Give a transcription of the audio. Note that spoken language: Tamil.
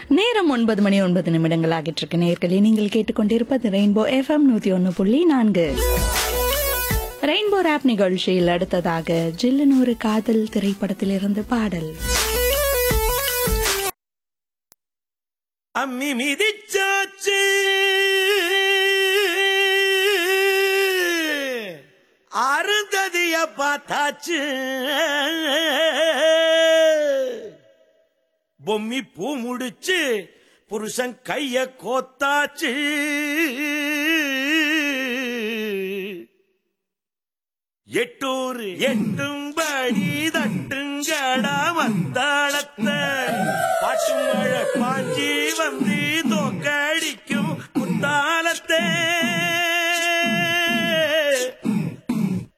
நேரம் ஒன்பது மணி ஒன்பது நிமிடங்கள் ஆகிட்டு இருக்கு நேர்களே நீங்கள் கேட்டுக்கொண்டிருப்பது ரெயின்போ எஃப்எம் நூத்தி ஒன்னு புள்ளி நான்கு ரெயின்போ ராப் நிகழ்ச்சியில் அடுத்ததாக ஜில்லுனூறு காதல் திரைப்படத்திலிருந்து பாடல் அம்மி மிதிச்சாச்சு அருந்ததிய பார்த்தாச்சு பொம்மி பூ முடிச்சு புருஷன் கைய கோத்தாச்சு எட்டூர் எட்டும்படி தட்டுங்கடா மத்தாளத்த பாட்டு மழை பாஞ்சி வந்து தோக்கடி